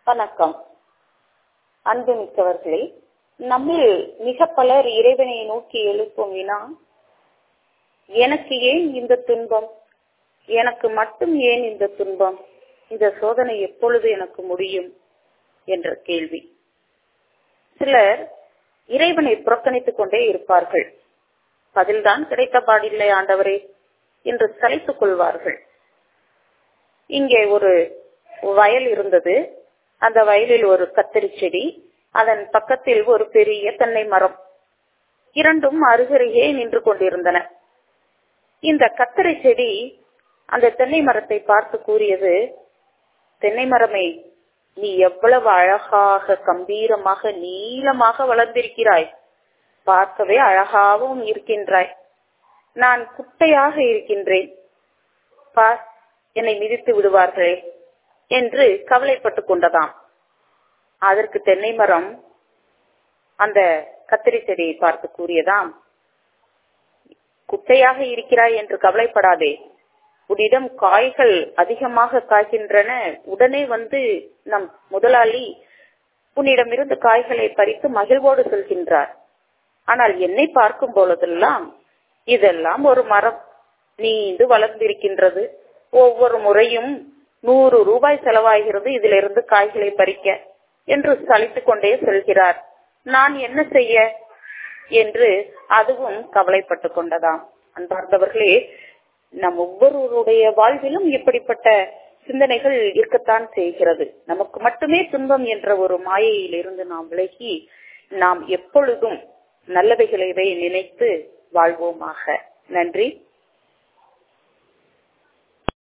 வணக்கம் அன்புமிக்கவர்களே நம்மில் மிக பலர் இறைவனை நோக்கி எழுப்பும் வினா எனக்கு ஏன் இந்த துன்பம் எனக்கு மட்டும் ஏன் இந்த துன்பம் இந்த சோதனை எப்பொழுது எனக்கு முடியும் என்ற கேள்வி சிலர் இறைவனை புறக்கணித்துக் கொண்டே இருப்பார்கள் பதில்தான் கிடைத்த பாடில்லை ஆண்டவரே என்று சலித்துக் கொள்வார்கள் இங்கே ஒரு வயல் இருந்தது அந்த வயலில் ஒரு கத்திரி செடி அதன் பக்கத்தில் ஒரு பெரிய தென்னை மரம் இரண்டும் அருகருகே நின்று கொண்டிருந்தன இந்த கத்தரி செடி அந்த தென்னை மரத்தை பார்த்து கூறியது தென்னை மரமே நீ எவ்வளவு அழகாக கம்பீரமாக நீளமாக வளர்ந்திருக்கிறாய் பார்க்கவே அழகாகவும் இருக்கின்றாய் நான் குட்டையாக இருக்கின்றேன் பார் என்னை மிதித்து விடுவார்களே என்று கவலைப்பட்டுக் கொண்டதாம் அதற்கு தென்னை மரம் அந்த கத்திரி செடியை பார்த்து கூறியதாம் குட்டையாக இருக்கிறாய் என்று கவலைப்படாதே உன்னிடம் காய்கள் அதிகமாக காய்கின்றன உடனே வந்து நம் முதலாளி உன்னிடமிருந்து காய்களை பறித்து மகிழ்வோடு செல்கின்றார் ஆனால் என்னை பார்க்கும் பொழுதெல்லாம் இதெல்லாம் ஒரு மரம் நீண்டு வளர்ந்திருக்கின்றது ஒவ்வொரு முறையும் நூறு ரூபாய் செலவாகிறது இதிலிருந்து காய்களை பறிக்க என்று சலித்துக் கொண்டே செல்கிறார் நான் என்ன செய்ய என்று அதுவும் கவலைப்பட்டு கொண்டதாம் அன்பார்ந்தவர்களே நம் ஒவ்வொருவருடைய வாழ்விலும் இப்படிப்பட்ட சிந்தனைகள் இருக்கத்தான் செய்கிறது நமக்கு மட்டுமே துன்பம் என்ற ஒரு மாயையில் இருந்து நாம் விலகி நாம் எப்பொழுதும் நல்லவைகளை நினைத்து வாழ்வோமாக நன்றி